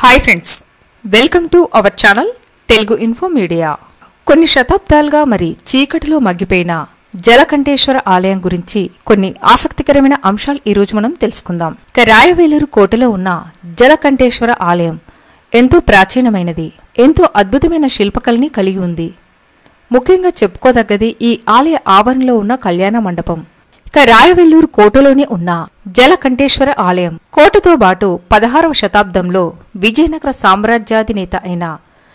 hi friends welcome to our channel Telugu info media కొన్ని శతాబ్దాలుగా మరి చీకటిలో మగ్గిపోయిన జలకంఠేశ్వర ఆలయం గురించి కొన్ని ఆసక్తికరమైన అంశాలు ఈ రోజు మనం తెలుసుకుందాం ఇక రాయవేలూరు కోటలో ఉన్న జలకంఠేశ్వర ఆలయం ఎంతో ప్రాచీనమైనది ఎంతో అద్భుతమైన శిల్పకళని కలిగి ఉంది ముఖ్యంగా చెప్పుకోదగ్గది ఈ ఆలయ ఆవరణలో ఉన్న కళ్యాణ మండపం ఇక రాయవెల్లూరు కోటలోనే ఉన్న జలకంఠేశ్వర ఆలయం కోటతో పాటు పదహారవ శతాబ్దంలో విజయనగర సామ్రాజ్యాధినేత అయిన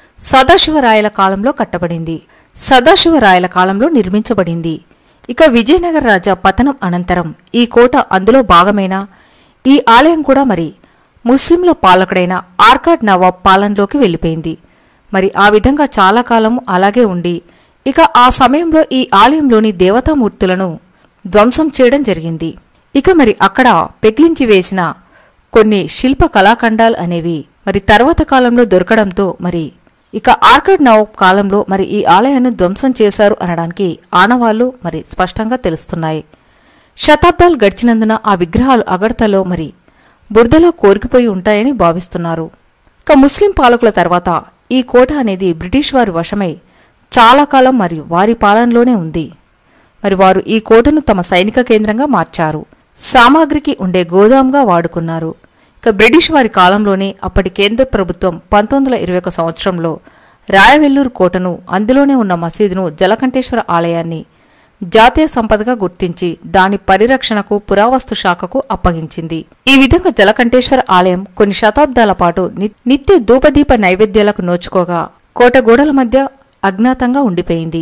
సదాశివరాయల కాలంలో కట్టబడింది సదాశివరాయల కాలంలో నిర్మించబడింది ఇక విజయనగర రాజా పతనం అనంతరం ఈ కోట అందులో భాగమైన ఈ ఆలయం కూడా మరి ముస్లింల పాలకుడైన ఆర్కాడ్ నవాబ్ పాలనలోకి వెళ్ళిపోయింది మరి ఆ విధంగా చాలా కాలం అలాగే ఉండి ఇక ఆ సమయంలో ఈ ఆలయంలోని దేవతామూర్తులను ధ్వంసం చేయడం జరిగింది ఇక మరి అక్కడ పెకిలించి వేసిన కొన్ని శిల్ప కళాఖండాలు అనేవి మరి తర్వాత కాలంలో దొరకడంతో మరి ఇక ఆర్కడ్ నవాబ్ కాలంలో మరి ఈ ఆలయాన్ని ధ్వంసం చేశారు అనడానికి ఆనవాళ్లు మరి స్పష్టంగా తెలుస్తున్నాయి శతాబ్దాలు గడిచినందున ఆ విగ్రహాలు అగడతలో మరి బురదలో కోరికిపోయి ఉంటాయని భావిస్తున్నారు ఇక ముస్లిం పాలకుల తర్వాత ఈ కోట అనేది బ్రిటిష్ వారి వశమై చాలా కాలం మరియు వారి పాలనలోనే ఉంది మరి వారు ఈ కోటను తమ సైనిక కేంద్రంగా మార్చారు సామాగ్రికి ఉండే గోదాంగా వాడుకున్నారు ఇక బ్రిటిష్ వారి కాలంలోనే అప్పటి కేంద్ర ప్రభుత్వం పంతొమ్మిది వందల ఇరవై ఒక సంవత్సరంలో రాయవెల్లూరు కోటను అందులోనే ఉన్న మసీదును జలకంఠేశ్వర ఆలయాన్ని జాతీయ సంపదగా గుర్తించి దాని పరిరక్షణకు పురావస్తు శాఖకు అప్పగించింది ఈ విధంగా జలకంఠేశ్వర ఆలయం కొన్ని శతాబ్దాల పాటు ని- నిత్య ధూపదీప నైవేద్యాలకు నోచుకోగా కోట గోడల మధ్య అజ్ఞాతంగా ఉండిపోయింది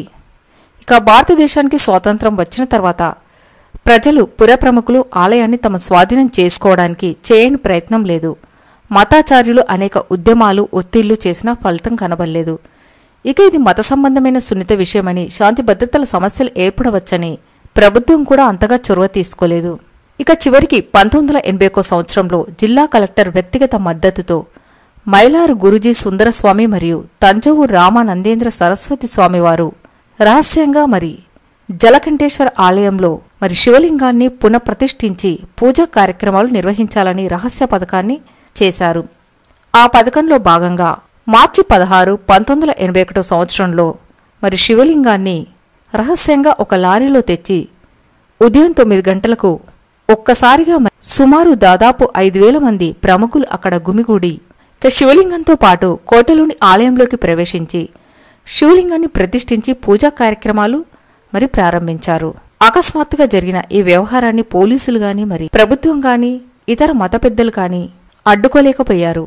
ఇక భారతదేశానికి స్వాతంత్రం వచ్చిన తర్వాత ప్రజలు పురప్రముఖులు ఆలయాన్ని తమ స్వాధీనం చేసుకోవడానికి చేయని ప్రయత్నం లేదు మతాచార్యులు అనేక ఉద్యమాలు ఒత్తిళ్లు చేసినా ఫలితం కనబడలేదు ఇక ఇది మత సంబంధమైన సున్నిత విషయమని శాంతి భద్రతల సమస్యలు ఏర్పడవచ్చని ప్రభుత్వం కూడా అంతగా చొరవ తీసుకోలేదు ఇక చివరికి పంతొమ్మిది వందల ఎనభై ఒక్క సంవత్సరంలో జిల్లా కలెక్టర్ వ్యక్తిగత మద్దతుతో మైలారు గురుజీ సుందరస్వామి మరియు తంజావూరు రామానందేంద్ర సరస్వతి స్వామివారు రహస్యంగా మరి జలకంఠేశ్వర ఆలయంలో మరి శివలింగాన్ని పునఃప్రతిష్ఠించి పూజా కార్యక్రమాలు నిర్వహించాలని రహస్య పథకాన్ని చేశారు ఆ పథకంలో భాగంగా మార్చి పదహారు పంతొమ్మిది వందల ఎనభై ఒకటో సంవత్సరంలో మరి శివలింగాన్ని రహస్యంగా ఒక లారీలో తెచ్చి ఉదయం తొమ్మిది గంటలకు ఒక్కసారిగా మ- సుమారు దాదాపు ఐదు వేల మంది ప్రముఖులు అక్కడ గుమిగూడి ఇక శివలింగంతో పాటు కోటలోని ఆలయంలోకి ప్రవేశించి శివలింగాన్ని ప్రతిష్ఠించి పూజా కార్యక్రమాలు మరి ప్రారంభించారు అకస్మాత్తుగా జరిగిన ఈ వ్యవహారాన్ని పోలీసులు గాని మరి ప్రభుత్వం గాని ఇతర మత పెద్దలు కాని అడ్డుకోలేకపోయారు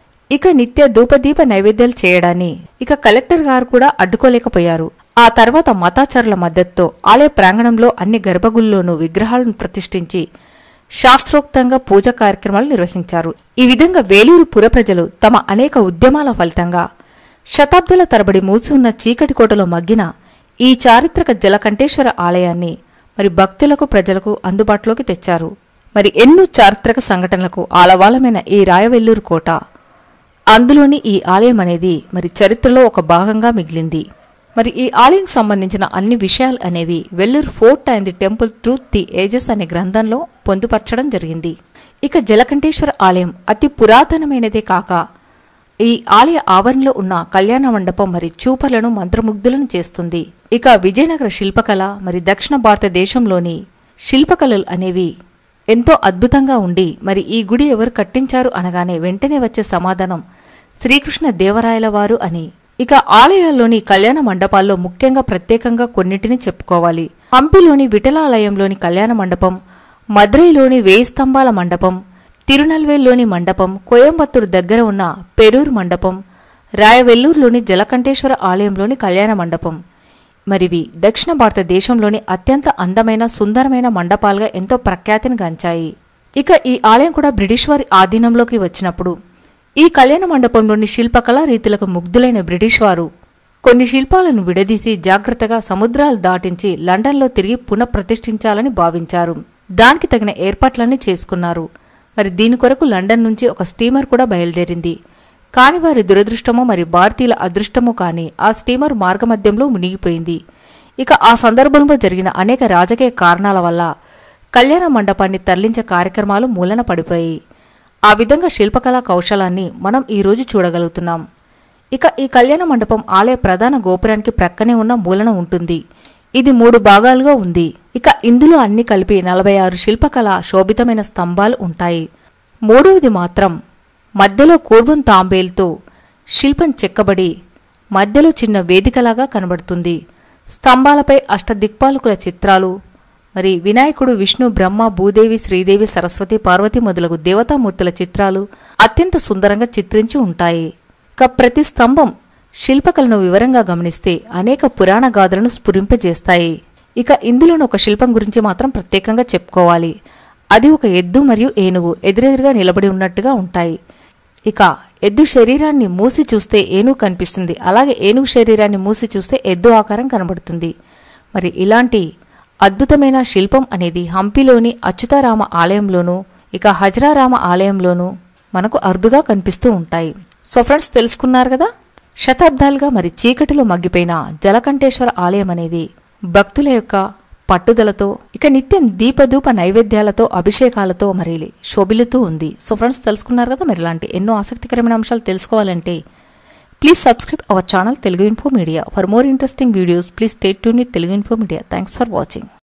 ఇక నిత్య ధూపదీప నైవేద్యాలు చేయడాన్ని ఇక కలెక్టర్ గారు కూడా అడ్డుకోలేకపోయారు ఆ తర్వాత మతాచారుల మద్దతుతో ఆలయ ప్రాంగణంలో అన్ని గర్భగుల్లోనూ విగ్రహాలను ప్రతిష్ఠించి శాస్త్రోక్తంగా పూజా కార్యక్రమాలు నిర్వహించారు ఈ విధంగా వేలూరు పుర ప్రజలు తమ అనేక ఉద్యమాల ఫలితంగా శతాబ్దాల తరబడి మూసి ఉన్న చీకటి కోటలో మగ్గిన ఈ చారిత్రక జలకంఠేశ్వర ఆలయాన్ని మరి భక్తులకు ప్రజలకు అందుబాటులోకి తెచ్చారు మరి ఎన్నో చారిత్రక సంఘటనలకు ఆలవాలమైన ఈ రాయవెల్లూరు కోట అందులోని ఈ ఆలయం అనేది మరి చరిత్రలో ఒక భాగంగా మిగిలింది మరి ఈ ఆలయం సంబంధించిన అన్ని విషయాలు అనేవి Vellore fort and the temple truth the ages అనే గ్రంథంలో పొందుపరచడం జరిగింది ఇక జలకంఠేశ్వర ఆలయం అతి పురాతనమైనదే కాక ఈ ఆలయ ఆవరణలో ఉన్న కళ్యాణ మండపం మరి చూపలను మంత్రముగ్ధులను చేస్తుంది ఇక విజయనగర శిల్పకళ మరి దక్షిణ భారతదేశంలోని శిల్పకళలు అనేవి ఎంతో అద్భుతంగా ఉండి మరి ఈ గుడి ఎవరు కట్టించారు అనగానే వెంటనే వచ్చే సమాధానం శ్రీకృష్ణ దేవరాయల వారు అని ఇక ఆలయాల్లోని కళ్యాణ మండపాల్లో ముఖ్యంగా ప్రత్యేకంగా కొన్నిటిని చెప్పుకోవాలి హంపిలోని విఠలాలయంలోని కళ్యాణ మండపం మదురైలోని వేయి స్తంభాల మండపం తిరునల్వేల్లోని మండపం కోయంబత్తూరు దగ్గర ఉన్న పెరూరు మండపం రాయవెల్లూరులోని జలకంఠేశ్వర ఆలయంలోని కళ్యాణ మండపం మరివి దక్షిణ భారతదేశంలోని అత్యంత అందమైన సుందరమైన మండపాలుగా ఎంతో ప్రఖ్యాతిని గాంచాయి ఇక ఈ ఆలయం కూడా బ్రిటిష్ వారి ఆధీనంలోకి వచ్చినప్పుడు ఈ కళ్యాణ మండపంలోని శిల్పకళా రీతులకు ముగ్ధులైన బ్రిటిష్ వారు కొన్ని శిల్పాలను విడదీసి జాగ్రత్తగా సముద్రాలు దాటించి లండన్లో తిరిగి పునఃప్రతిష్ఠించాలని భావించారు దానికి తగిన ఏర్పాట్లన్నీ చేసుకున్నారు మరి దీని కొరకు లండన్ నుంచి ఒక స్టీమర్ కూడా బయలుదేరింది కాని వారి దురదృష్టమో మరి భారతీయుల అదృష్టమో కాని ఆ స్టీమర్ మార్గమధ్యంలో మునిగిపోయింది ఇక ఆ సందర్భంలో జరిగిన అనేక రాజకీయ కారణాల వల్ల కళ్యాణ మండపాన్ని తరలించే కార్యక్రమాలు మూలన పడిపోయాయి ఆ విధంగా శిల్పకళా కౌశలాన్ని మనం ఈరోజు చూడగలుగుతున్నాం ఇక ఈ కళ్యాణ మండపం ఆలయ ప్రధాన గోపురానికి ప్రక్కనే ఉన్న మూలన ఉంటుంది ఇది మూడు భాగాలుగా ఉంది ఇక ఇందులో అన్ని కలిపి నలభై ఆరు శిల్పకళ శోభితమైన స్తంభాలు ఉంటాయి మూడవది మాత్రం మధ్యలో కూర్బం తాంబేల్తో శిల్పం చెక్కబడి మధ్యలో చిన్న వేదికలాగా కనబడుతుంది స్తంభాలపై అష్టదిక్పాలకుల చిత్రాలు మరి వినాయకుడు విష్ణు బ్రహ్మ భూదేవి శ్రీదేవి సరస్వతి పార్వతి మొదలగు దేవతామూర్తుల చిత్రాలు అత్యంత సుందరంగా చిత్రించి ఉంటాయి ఇక ప్రతి స్తంభం శిల్పకళను వివరంగా గమనిస్తే అనేక పురాణ గాథలను స్ఫురింపజేస్తాయి ఇక ఇందులోని ఒక శిల్పం గురించి మాత్రం ప్రత్యేకంగా చెప్పుకోవాలి అది ఒక ఎద్దు మరియు ఏనుగు ఎదురెదురుగా నిలబడి ఉన్నట్టుగా ఉంటాయి ఇక ఎద్దు శరీరాన్ని మూసి చూస్తే ఏనుగు కనిపిస్తుంది అలాగే ఏనుగు శరీరాన్ని మూసి చూస్తే ఎద్దు ఆకారం కనబడుతుంది మరి ఇలాంటి అద్భుతమైన శిల్పం అనేది హంపిలోని అచ్యుతారామ ఆలయంలోనూ ఇక హజరారామ ఆలయంలోనూ మనకు అరుదుగా కనిపిస్తూ ఉంటాయి సో ఫ్రెండ్స్ తెలుసుకున్నారు కదా శతాబ్దాలుగా మరి చీకటిలో మగ్గిపోయిన జలకంఠేశ్వర ఆలయం అనేది భక్తుల యొక్క పట్టుదలతో ఇక నిత్యం దీపధూప నైవేద్యాలతో అభిషేకాలతో మరి శోభిల్లుతూ ఉంది సో ఫ్రెండ్స్ తెలుసుకున్నారు కదా మరి ఇలాంటి ఎన్నో ఆసక్తికరమైన అంశాలు తెలుసుకోవాలంటే please subscribe our channel Telugu info media for more interesting videos please stay tuned with Telugu info media thanks for watching